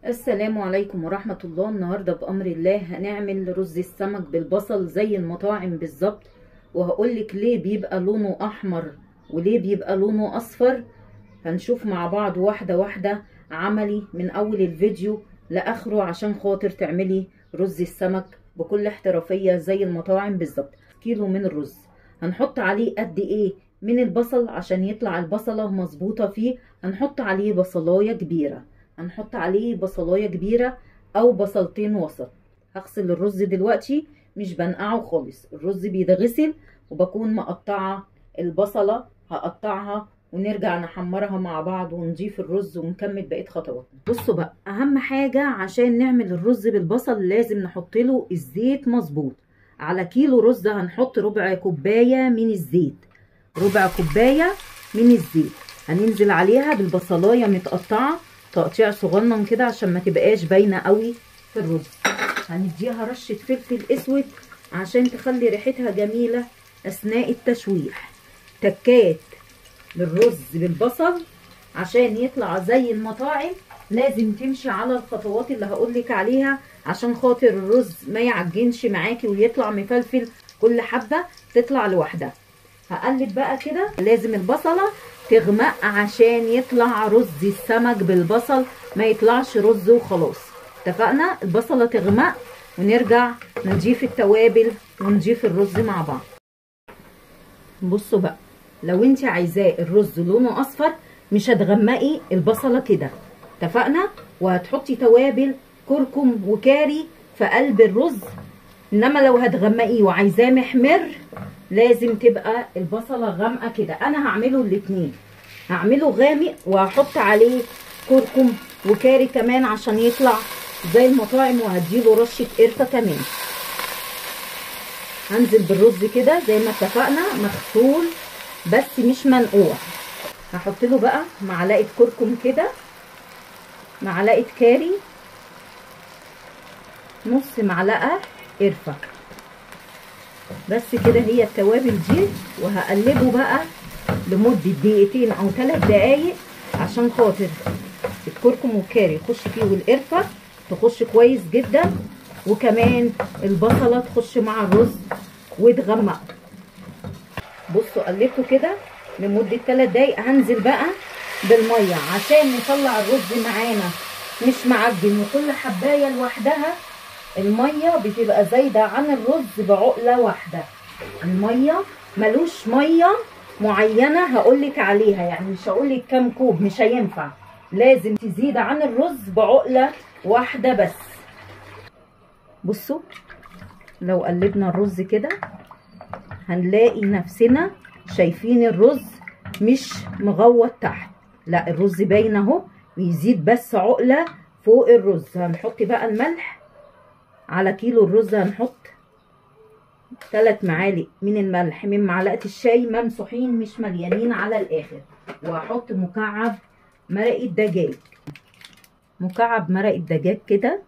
السلام عليكم ورحمة الله النهاردة بأمر الله هنعمل رز السمك بالبصل زي المطاعم بالظبط وهقولك ليه بيبقى لونه أحمر وليه بيبقى لونه أصفر هنشوف مع بعض واحدة واحدة عملي من أول الفيديو لآخره عشان خاطر تعملي رز السمك بكل احترافية زي المطاعم بالظبط كيلو من الرز هنحط عليه قد ايه من البصل عشان يطلع البصلة مظبوطة فيه هنحط عليه بصلاية كبيرة هنحط عليه بصلايه كبيره او بصلتين وسط هغسل الرز دلوقتي مش بنقعه خالص الرز بيتغسل وبكون مقطعه البصله هقطعها ونرجع نحمرها مع بعض ونضيف الرز ونكمل بقيه خطواتنا بصوا بقى اهم حاجه عشان نعمل الرز بالبصل لازم نحط له الزيت مظبوط على كيلو رز هنحط ربع كوبايه من الزيت ربع كوبايه من الزيت هننزل عليها بالبصلايه متقطعه تقطيع صغنن كده عشان ما تبقاش باينه قوي في الرز هنديها رشه فلفل اسود عشان تخلي ريحتها جميله اثناء التشويح تكات للرز بالبصل عشان يطلع زي المطاعم لازم تمشي على الخطوات اللي هقولك عليها عشان خاطر الرز ما يعجنش معاكي ويطلع مفلفل كل حبه تطلع لوحدها هقلب بقى كده لازم البصله تغمق عشان يطلع رز السمك بالبصل ما يطلعش رز وخلاص اتفقنا البصله تغمق ونرجع نضيف التوابل ونضيف الرز مع بعض بصوا بقى لو انت عايزاه الرز لونه اصفر مش هتغمقي البصله كده اتفقنا وهتحطي توابل كركم وكاري في قلب الرز انما لو هتغمقيه وعايزاه محمر لازم تبقى البصله غامقه كده انا هعمله الاتنين هعمله غامق وهحط عليه كركم وكاري كمان عشان يطلع زي المطاعم وهديله رشه قرفه كمان هنزل بالرز كده زي ما اتفقنا مغسول بس مش منقوع هحط له بقى معلقه كركم كده معلقه كاري نص معلقه قرفه بس كده هي التوابل دي وهقلبه بقى لمدة دقيقتين او ثلاث دقايق عشان خاطر الكركم والكاري يخش فيه والقرفة تخش كويس جدا وكمان البصلة تخش مع الرز وتغمق بصوا قلبته كده لمدة ثلاث دقايق هنزل بقى بالمية عشان نطلع الرز معانا مش معجن وكل حباية لوحدها الميه بتبقى زايده عن الرز بعقله واحده الميه ملوش ميه معينه هقولك عليها يعني مش هقولك كام كوب مش هينفع لازم تزيد عن الرز بعقله واحده بس بصوا لو قلبنا الرز كده هنلاقي نفسنا شايفين الرز مش مغوط تحت لا الرز باين اهو ويزيد بس عقله فوق الرز هنحط بقى الملح على كيلو الرز هنحط ثلاث معالق من الملح من معلقه الشاي ممسوحين مش مليانين على الاخر وهحط مكعب مرقه دجاج مكعب مرقه دجاج كده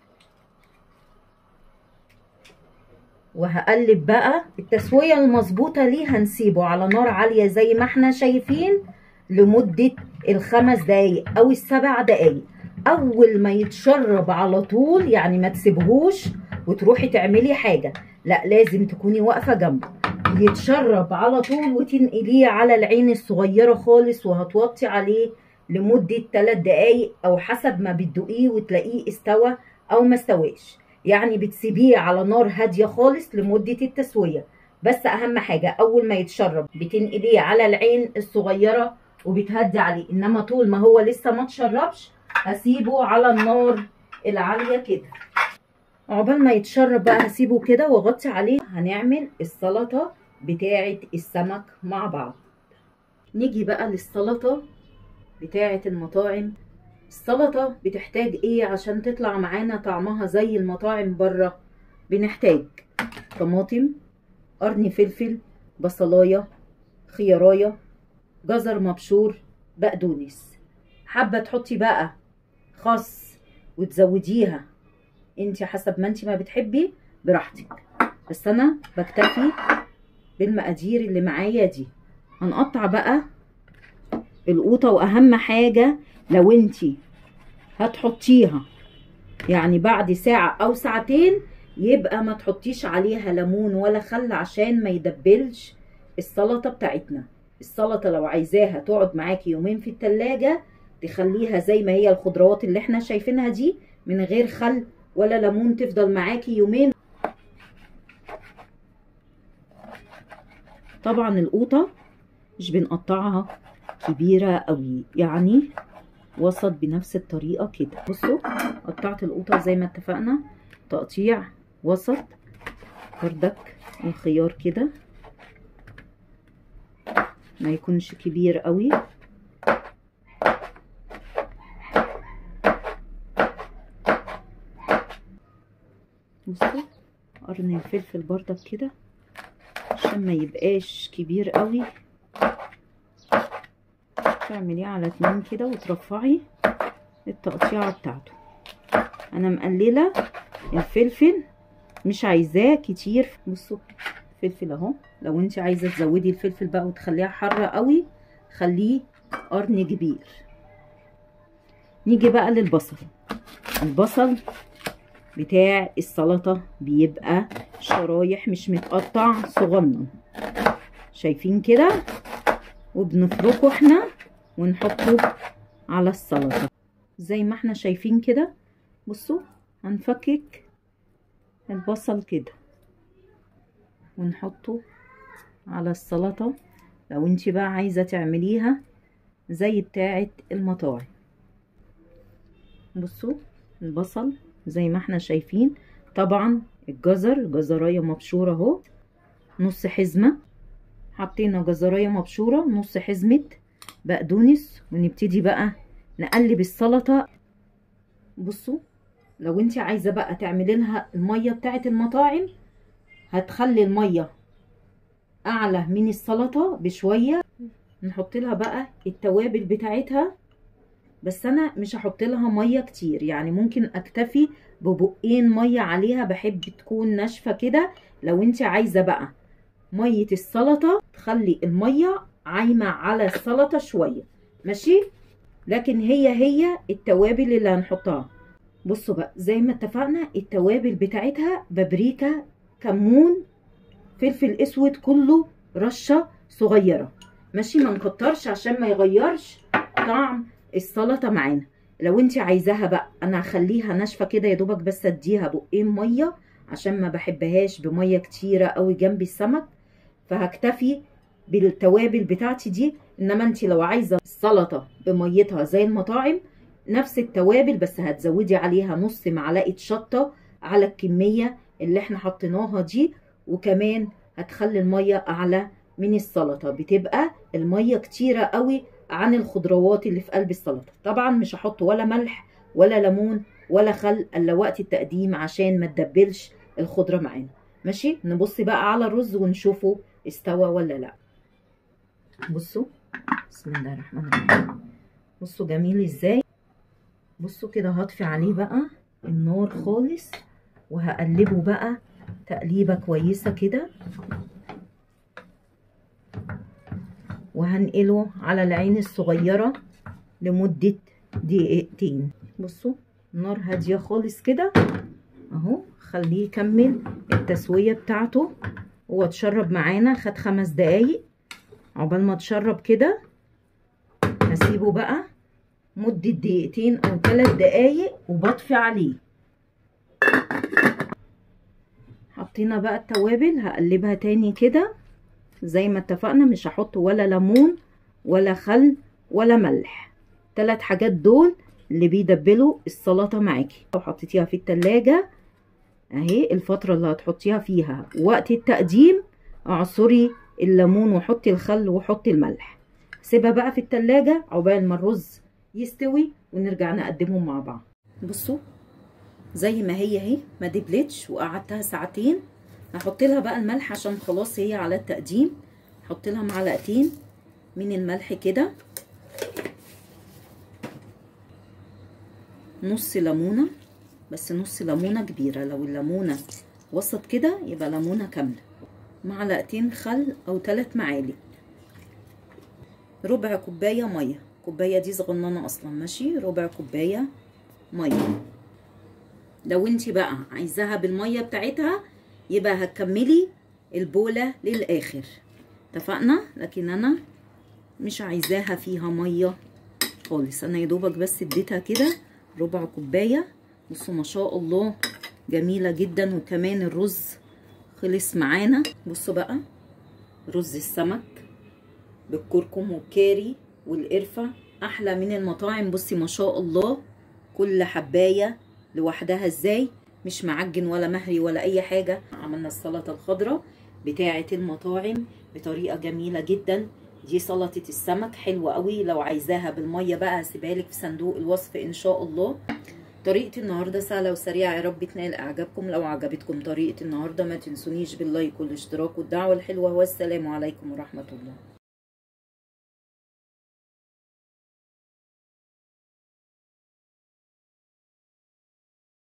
وهقلب بقى التسويه المظبوطه ليه هنسيبه على نار عاليه زي ما احنا شايفين لمده الخمس دقايق او السبع دقايق اول ما يتشرب على طول يعني ما تسيبهوش وتروحي تعملي حاجه لا لازم تكوني واقفه جنبه يتشرب على طول وتنقليه على العين الصغيره خالص وهتوطي عليه لمده 3 دقايق او حسب ما بتدوقيه وتلاقيه استوى او ما استواش يعني بتسيبيه على نار هاديه خالص لمده التسويه بس اهم حاجه اول ما يتشرب بتنقليه على العين الصغيره وبتهدي عليه انما طول ما هو لسه ما تشربش هسيبه على النار العاليه كده عقبال ما يتشرب بقى هسيبه كده واغطي عليه هنعمل السلطه بتاعه السمك مع بعض نيجي بقى للسلطه بتاعه المطاعم السلطه بتحتاج ايه عشان تطلع معانا طعمها زي المطاعم بره بنحتاج طماطم قرن فلفل بصلايه خيارايه جزر مبشور بقدونس حابه تحطي بقى خس وتزوديها انت حسب ما انت ما بتحبي براحتك بس انا بكتفي بالمقادير اللي معايا دي هنقطع بقى القوطه واهم حاجه لو انت هتحطيها يعني بعد ساعة او ساعتين يبقى ما تحطيش عليها ليمون ولا خل عشان ما يدبلش السلطة بتاعتنا السلطة لو عايزاها تقعد معاكي يومين في التلاجة تخليها زي ما هي الخضروات اللي احنا شايفينها دي من غير خل ولا ليمون تفضل معاكي يومين طبعا القوطة مش بنقطعها كبيرة قوي يعني وسط بنفس الطريقة كده بصوا قطعت القوطة زي ما اتفقنا تقطيع وسط بردك الخيار كده ما يكونش كبير قوي بصوا قرن الفلفل بردك كده عشان ما يبقاش كبير قوي تعمليه على اتنين كده وترفعي التقطيعة بتاعته انا مقللة الفلفل مش عايزاه كتير بصوا فلفل اهو لو انت عايزة تزودي الفلفل بقى وتخليها حارة قوي خليه قرن كبير نيجي بقى للبصل البصل بتاع السلطة بيبقى شرايح مش متقطع صغنن شايفين كده وبنفركه احنا ونحطه على السلطة زي ما احنا شايفين كده بصوا هنفكك البصل كده ونحطه على السلطة لو انت بقى عايزة تعمليها زي بتاعة المطاعم بصوا البصل زي ما احنا شايفين طبعا الجزر جزرايه مبشوره اهو نص حزمه حطينا جزرايه مبشوره نص حزمه بقدونس ونبتدي بقى نقلب السلطه بصوا لو انت عايزه بقى تعملي لها الميه بتاعه المطاعم هتخلي الميه اعلى من السلطه بشويه نحط لها بقى التوابل بتاعتها بس انا مش هحط لها ميه كتير يعني ممكن اكتفي ببقين ميه عليها بحب تكون ناشفه كده لو انت عايزه بقى ميه السلطه تخلي الميه عايمه على السلطه شويه ماشي لكن هي هي التوابل اللي هنحطها بصوا بقى زي ما اتفقنا التوابل بتاعتها بابريكا كمون فلفل اسود كله رشه صغيره ماشي ما نكترش عشان ما يغيرش طعم السلطه معانا لو انت عايزاها بقى انا هخليها ناشفه كده يا دوبك بس اديها بقين ميه عشان ما بحبهاش بميه كتيره قوي جنب السمك فهكتفي بالتوابل بتاعتي دي انما انت لو عايزه السلطه بميتها زي المطاعم نفس التوابل بس هتزودي عليها نص معلقه شطه على الكميه اللي احنا حطيناها دي وكمان هتخلي الميه اعلى من السلطه بتبقى الميه كتيره قوي عن الخضروات اللي في قلب السلطه طبعا مش هحط ولا ملح ولا ليمون ولا خل الا وقت التقديم عشان ما تدبلش الخضره معانا ماشي نبص بقى على الرز ونشوفه استوى ولا لا بصوا بسم الله الرحمن الرحيم بصوا جميل ازاي بصوا كده هطفي عليه بقى النار خالص وهقلبه بقى تقليبه كويسه كده وهنقله على العين الصغيرة لمدة دقيقتين بصوا النار هادية خالص كده اهو خليه يكمل التسوية بتاعته هو اتشرب معانا خد خمس دقايق عقبال ما اتشرب كده هسيبه بقى مدة دقيقتين او ثلاث دقايق وبطفي عليه حطينا بقى التوابل هقلبها تاني كده زي ما اتفقنا مش هحط ولا ليمون ولا خل ولا ملح ثلاث حاجات دول اللي بيدبلوا السلطة معاكي لو حطيتيها في التلاجة اهي الفترة اللي هتحطيها فيها وقت التقديم اعصري الليمون وحطي الخل وحطي الملح سيبها بقى في التلاجة عقبال ما الرز يستوي ونرجع نقدمهم مع بعض بصوا زي ما هي اهي ما دبلتش وقعدتها ساعتين هحط لها بقى الملح عشان خلاص هي على التقديم احط لها معلقتين من الملح كده نص ليمونه بس نص ليمونه كبيره لو الليمونه وسط كده يبقى ليمونه كامله معلقتين خل او ثلاث معالق ربع كوبايه ميه الكوبايه دي صغننه اصلا ماشي ربع كوبايه ميه لو انت بقى عايزاها بالميه بتاعتها يبقى هتكملي البوله للاخر اتفقنا لكن انا مش عايزاها فيها ميه خالص انا يا دوبك بس اديتها كده ربع كوبايه بصوا ما شاء الله جميله جدا وكمان الرز خلص معانا بصوا بقى رز السمك بالكركم والكاري والقرفه احلى من المطاعم بصي ما شاء الله كل حبايه لوحدها ازاي مش معجن ولا مهري ولا اي حاجه عملنا السلطه الخضراء بتاعه المطاعم بطريقه جميله جدا دي سلطه السمك حلوه قوي لو عايزاها بالميه بقى هسيبها لك في صندوق الوصف ان شاء الله طريقه النهارده سهله وسريعه يا رب تنال اعجابكم لو عجبتكم طريقه النهارده ما تنسونيش باللايك والاشتراك والدعوه الحلوه والسلام عليكم ورحمه الله